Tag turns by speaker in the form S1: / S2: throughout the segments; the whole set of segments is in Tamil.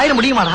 S1: வாயில முடியுமாடா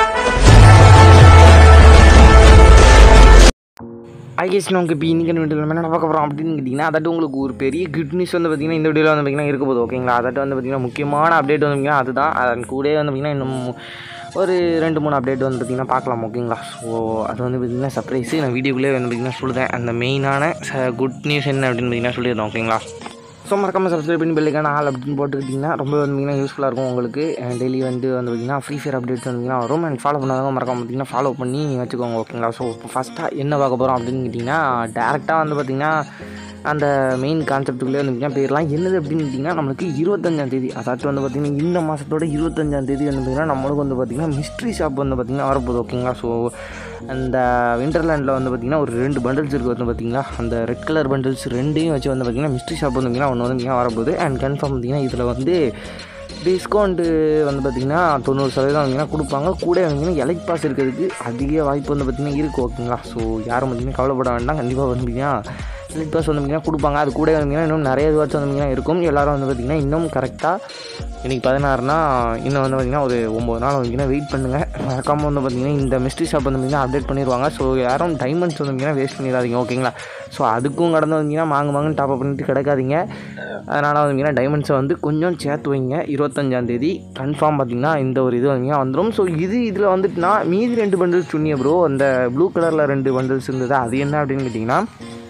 S2: ஐஎஸ் நமக்கு இப்போ இன்றைக்கி வீடியோவில் என்ன பார்க்க போகிறோம் அப்படின்னு கேட்டிங்கன்னா அதாட்டு உங்களுக்கு ஒரு பெரிய குட் நியூஸ் வந்து பார்த்திங்கன்னா இந்த வீடியோவில் வந்து பார்த்திங்கன்னா இருக்க போகுது ஓகேங்களா அதாட்டு வந்து பார்த்திங்கன்னா முக்கியமான அப்டேட் வந்து பார்த்திங்கன்னா அதுதான் அதன் கூடவே வந்து பார்த்திங்கன்னா இன்னும் ஒரு ரெண்டு மூணு அப்டேட் வந்து பார்த்திங்கன்னா பார்க்கலாம் ஓகேங்களா ஸோ அது வந்து பார்த்திங்கன்னா சர்ப்ரைஸு நான் வீடியோக்குள்ளே வந்து பார்த்திங்கன்னா சொல்லுதேன் அந்த மெயினான குட் நியூஸ் என்ன அப்படின்னு பார்த்திங்கன்னா சொல்லிடுறோம் ஓகேங்களா ஸோ மறக்காம சப்ஸ்கிரைப் பண்ணி பெல்லுக்கான ஆள் அப்படின்னு போட்டுக்கிட்டிங்கன்னா ரொம்ப வந்தீங்கன்னா யூஸ்ஃபுல்லாக இருக்கும் உங்களுக்கு டெய்லி வந்து வந்து பார்த்திங்கன்னா ஃப்ரீ ஃபயர் அப்டேட்ஸ் வந்தீங்கன்னா வரும் அண்ட் ஃபாலோ பண்ணாதவங்க மறக்காம பார்த்தீங்கன்னா ஃபாலோ பண்ணி வச்சுக்கோங்க ஓகேங்களா ஸோ இப்போ ஃபஸ்ட்டாக என்ன பார்க்க போகிறோம் அப்படின்னு கேட்டிங்கன்னா டேரெக்டாக வந்து பார்த்திங்கன்னா அந்த மெயின் கான்செப்ட்டுக்குள்ளே வந்து பார்த்திங்கன்னா போயிடலாம் என்னது அப்படின்னு கேட்டிங்கன்னா நம்மளுக்கு இருபத்தஞ்சாம் தேதி அதாச்சும் வந்து பார்த்திங்கன்னா இந்த மாதத்தோட இருபத்தஞ்சாம் தேதி வந்து பார்த்திங்கன்னா நம்மளுக்கு வந்து பார்த்திங்கன்னா மிஸ்ட்ரி ஷாப் வந்து பார்த்திங்கன்னா வரப்போகுது ஓகேங்களா ஸோ அந்த விண்டர்லேண்டில் வந்து பார்த்திங்கன்னா ஒரு ரெண்டு பண்டில்ஸ் இருக்குது வந்து பார்த்திங்கன்னா அந்த ரெட் கலர் பண்டில்ஸ் ரெண்டையும் வச்சு வந்து பார்த்திங்கன்னா மிஸ்ட்ரி ஷாப் வந்து பார்த்திங்கன்னா ஒன்று வந்து பார்த்திங்கன்னா வரப்போகுது அண்ட் கன்ஃபார்ம் பார்த்திங்கன்னா இதில் வந்து டிஸ்கவுண்ட்டு வந்து பார்த்திங்கன்னா தொண்ணூறு சதவீதம் வந்தீங்கன்னா கொடுப்பாங்க கூட வந்தீங்கன்னா எலைட் பாஸ் இருக்கிறதுக்கு அதிக வாய்ப்பு வந்து பார்த்திங்கன்னா இருக்குது ஓகேங்களா ஸோ யாரும் பார்த்திங்கன்னா கவலைப்பட வேண்டாம் கண்டிப்பாக வந்து பார்த்திங்கன்னா எலைட் பாஸ் வந்து பார்த்திங்கன்னா கொடுப்பாங்க அது கூட வந்தீங்கன்னா இன்னும் நிறைய இதுவாச்சும் வந்து பார்த்திங்கன்னா இருக்கும் எல்லோரும் வந்து பார்த்திங்கன்னா இன்னும் கரெக்டாக இன்றைக்கி பதினாறுனா இன்னும் வந்து பார்த்திங்கன்னா ஒரு ஒம்பது நாள் வந்தீங்கன்னா வெயிட் பண்ணுங்கள் மறக்காமல் வந்து பார்த்திங்கன்னா இந்த மிஸ்ட்ரி ஷாப் வந்து பார்த்திங்கன்னா அப்டேட் பண்ணிடுவாங்க ஸோ யாரும் டைமண்ட்ஸ் வந்து பார்த்திங்கன்னா வேஸ்ட் பண்ணிடாதீங்க ஓகேங்களா ஸோ அதுக்கும் கடந்து வந்தீங்கன்னா மாங்கு மாங்குன்னு டாப் பண்ணிட்டு கிடக்காதீங்க அதனால் வந்தீங்கன்னா டைமண்ட்ஸை வந்து கொஞ்சம் சேர்த்து வைங்க இருபத்தஞ்சாந்தேதி கன்ஃபார்ம் பார்த்திங்கன்னா இந்த ஒரு இது வந்தீங்கன்னா வந்துடும் ஸோ இது இதில் வந்துட்டுனா மீதி ரெண்டு பண்டில்ஸ் சொன்னிய ப்ரோ அந்த ப்ளூ கலரில் ரெண்டு பண்டில்ஸ் இருந்தது அது என்ன அப்படின்னு கேட்டிங்கன்னா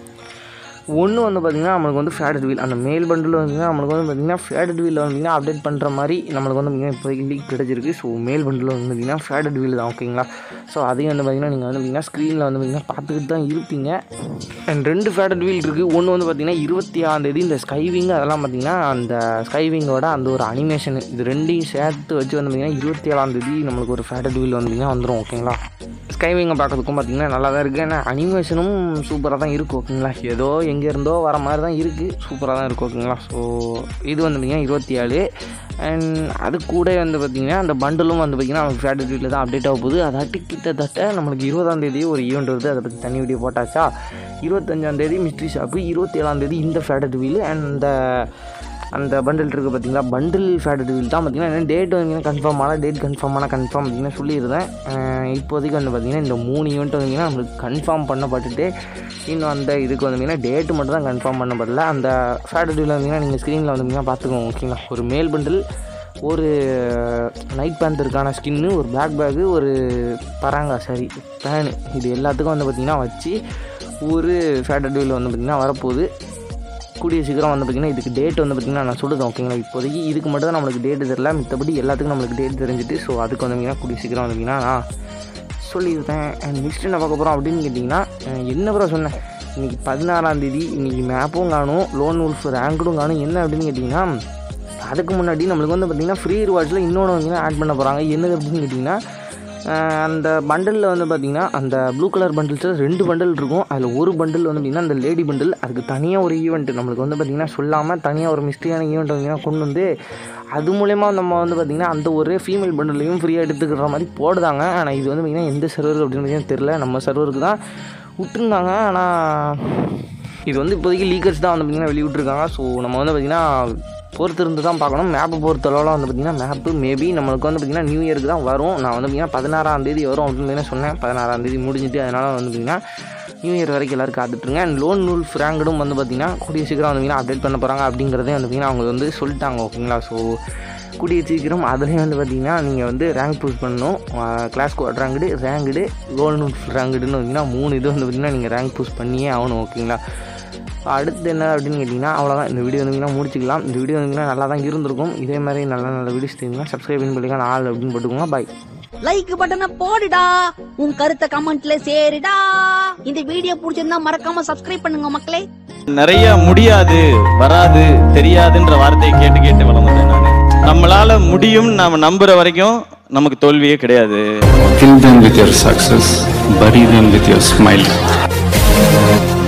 S2: ஒன்று வந்து பார்த்திங்கன்னா நம்மளுக்கு வந்து ஃபேடட் வீல் அந்த மேல் பண்டில் வந்து நம்மளுக்கு வந்து பார்த்திங்கன்னா ஃபேடட் வீலில் வந்தீங்கன்னா அப்டேட் பண்ணுற மாதிரி நம்மளுக்கு வந்து பார்த்திங்கன்னா இப்போதைக்கு லீக் கிடச்சிருக்கு ஸோ மேல் பண்டில் வந்து பார்த்திங்கன்னா ஃபேடட் வீல் தான் ஓகேங்களா ஸோ அதையும் வந்து பார்த்திங்கன்னா நீங்கள் வந்து பார்த்திங்கன்னா ஸ்க்ரீனில் வந்து பார்த்திங்கன்னா பார்த்துக்கிட்டு தான் இருப்பீங்க அண்ட் ரெண்டு ஃபேடட் வீல் இருக்குது ஒன்று வந்து பார்த்திங்கன்னா இருபத்தி ஆந்தேதி இந்த ஸ்கைவிங் அதெல்லாம் பார்த்திங்கன்னா அந்த ஸ்கைவிங்கோட அந்த ஒரு அனிமேஷன் இது ரெண்டையும் சேர்த்து வச்சு வந்து பார்த்திங்கன்னா இருபத்தி ஏழாந்தேதி நம்மளுக்கு ஒரு ஃபேடட் வீல் வந்து பார்த்திங்கன்னா வந்துடும் ஓகேங்களா ஸ்கைவிங்கை பார்க்கறதுக்கும் பார்த்திங்கன்னா நல்லா தான் இருக்குது ஏன்னா அனிமேஷனும் சூப்பராக தான் இருக்குது ஓகேங்களா ஏதோ எங்கே இருந்தோ வர மாதிரி தான் இருக்குது சூப்பராக தான் இருக்குது ஓகேங்களா ஸோ இது வந்து பார்த்திங்கன்னா இருபத்தி ஏழு அண்ட் அது கூட வந்து பார்த்திங்கன்னா அந்த பண்டலும் வந்து பார்த்திங்கன்னா நமக்கு ஃபேட்டட் வீட்டில் தான் அப்டேட் ஆக போகுது அதாட்டி கிட்டத்தட்ட நம்மளுக்கு இருபதாம் தேதி ஒரு ஈவெண்ட் வருது அதை பற்றி தனி வீடியோ போட்டாச்சா இருபத்தஞ்சாந்தேதி மிஸ்ட்ரி ஷாப்பு இருபத்தி ஏழாந்தேதி இந்த ஃபேட்டட் வீல் அண்ட் அந்த அந்த பண்டில் இருக்குது பார்த்தீங்களா பண்டில் ஃபேட்டட் வீல் தான் பார்த்தீங்கன்னா என்ன டேட் வந்து கன்ஃபார்ம் ஆனால் டேட் கன்ஃபார்ம் ஆனால் கன்ஃபார்ம் அப்படின்னு சொல்லியிருந்தேன் அஹ் இப்போதைக்கு வந்து பார்த்திங்கன்னா இந்த மூணு ஈவெண்ட் வந்தீங்கன்னா நம்மளுக்கு கன்ஃபார்ம் பண்ணப்பட்டுட்டு இன்னும் அந்த இதுக்கு வந்தீங்கன்னா டேட்டு மட்டும் தான் கன்ஃபார்ம் பண்ணப்படல அந்த ஃபேட்டட் வீல் வந்தீங்கன்னா நீங்கள் ஸ்க்ரீனில் வந்தீங்கன்னா பார்த்துக்கோங்க ஓகேங்களா ஒரு மேல் பண்டில் ஒரு நைட் பேந்தருக்கான ஸ்கின்னு ஒரு பேக் பேக்கு ஒரு பராங்கா சரி பேனு இது எல்லாத்துக்கும் வந்து பார்த்திங்கன்னா வச்சு ஒரு ஃபேட்டட் வீல் வந்து பார்த்திங்கன்னா வரப்போகுது கூடிய சீக்கிரம் வந்து பார்த்திங்கன்னா இதுக்கு டேட் வந்து பார்த்திங்கன்னா நான் சொல்லுதேன் ஓகேங்களா இப்போதைக்கு இதுக்கு மட்டும் தான் நம்மளுக்கு டேட்டு தெரில மித்தபடி எல்லாத்துக்கும் நம்மளுக்கு டேட் தெரிஞ்சுட்டு ஸோ அதுக்கு வந்து பார்த்திங்கன்னா கூடிய சீக்கிரம் வந்து பார்த்திங்கன்னா நான் சொல்லியிருந்தேன் அண்ட் நெக்ஸ்ட் என்ன பார்க்க போகிறோம் அப்படின்னு கேட்டிங்கன்னா அஹ் என்ன ப்ரோ சொன்னேன் இன்றைக்கி பதினாறாம் தேதி இன்றைக்கி மேப்பும் காணும் லோன் உல்ஃப் ரேங்கும் காணும் என்ன அப்படின்னு கேட்டிங்கன்னா அதுக்கு முன்னாடி நம்மளுக்கு வந்து பார்த்திங்கன்னா ஃப்ரீ ரிவார்ட்ஸில் இன்னொன்று வந்து ஆட் பண்ண போகிறாங்க என்னது அப்படின்னு கேட்டிங்கன்னா அஹ் அந்த பண்டலில் வந்து பார்த்திங்கன்னா அந்த ப்ளூ கலர் பண்டில்ஸில் ரெண்டு பண்டில் இருக்கும் அதில் ஒரு பண்டில் வந்து பார்த்திங்கன்னா அந்த லேடி பண்டில் அதுக்கு தனியாக ஒரு ஈவெண்ட் நம்மளுக்கு வந்து பார்த்திங்கன்னா சொல்லாமல் தனியாக ஒரு மிஸ்டேக்கான ஈவெண்ட் வந்து கொண்டு வந்து அது மூலயமா நம்ம வந்து பார்த்திங்கன்னா அந்த ஒரு ஃபீமேல் பண்டிலையும் ஃப்ரீயாக எடுத்துக்கிற மாதிரி போடுதாங்க ஆனால் இது வந்து பார்த்திங்கன்னா எந்த சர்வர் அப்படின்னு பார்த்தீங்கன்னா தெரில நம்ம சர்வருக்கு தான் விட்டுருந்தாங்க ஆனால் இது வந்து இப்போதைக்கு லீக்கர்ஸ் தான் வந்து பார்த்திங்கன்னா வெளியிட்ருக்காங்க ஸோ நம்ம வந்து பார்த்திங்கன்னா பொறுத்து இருந்து தான் பார்க்கணும் மேப்பை பொறுத்தளவில் வந்து பார்த்திங்கன்னா மேப்பு மேபி நம்மளுக்கு வந்து பார்த்திங்கன்னா நியூ இயருக்கு தான் வரும் நான் வந்து பார்த்திங்கன்னா பதினாறாம் தேதி வரும் அப்படின்னு தானே சொன்னேன் பதினாறாம் தேதி முடிஞ்சிட்டு அதனால் வந்து பார்த்திங்கன்னா நியூ இயர் வரைக்கும் எல்லோரும் காத்துட்ருங்க அண்ட் லோன் நூல் ஃப்ராங்கடும் வந்து பார்த்திங்கன்னா கூடிய சீக்கிரம் வந்து பார்த்திங்கன்னா அப்டேட் பண்ண போகிறாங்க அப்படிங்கிறதே வந்து பார்த்திங்கன்னா அவங்க வந்து சொல்லிட்டாங்க ஓகேங்களா ஸோ கூடிய சீக்கிரம் அதுலேயும் வந்து பார்த்திங்கன்னா நீங்கள் வந்து ரேங்க் ப்ரூவ் பண்ணணும் class code ranked ranked loan நூல் ரேங்குடுன்னு பார்த்திங்கன்னா மூணு இது வந்து பார்த்திங்கன்னா நீங்கள் ரேங்க் பூஸ் பண்ணியே ஆகணும் ஓகேங்களா அடுத்து என்ன அப்படின்னு கேட்டிங்கன்னா அவ்வளோதான் இந்த வீடியோ வந்தீங்கன்னா முடிச்சிக்கலாம் இந்த வீடியோ வந்தீங்கன்னா நல்லா தான் இருந்திருக்கும் இதே மாதிரி நல்ல நல்ல வீடியோஸ் தெரியுங்கன்னா சப்ஸ்கிரைப் பண்ணி பண்ணிக்கலாம் ஆள் அப்படின்னு போட்டுக்கோங்க பாய்
S3: லைக் பட்டனை போடுடா உன் கருத்தை கமெண்ட்ல சேருடா இந்த வீடியோ பிடிச்சிருந்தா மறக்காம சப்ஸ்கிரைப் பண்ணுங்க மக்களே
S4: நிறைய முடியாது வராது தெரியாதுன்ற வார்த்தையை கேட்டு கேட்டு வளர்ந்தேன் நான் நம்மளால முடியும் நாம நம்புற வரைக்கும் நமக்கு தோல்வியே கிடையாது
S5: Kill them with your success, bury them with your smile.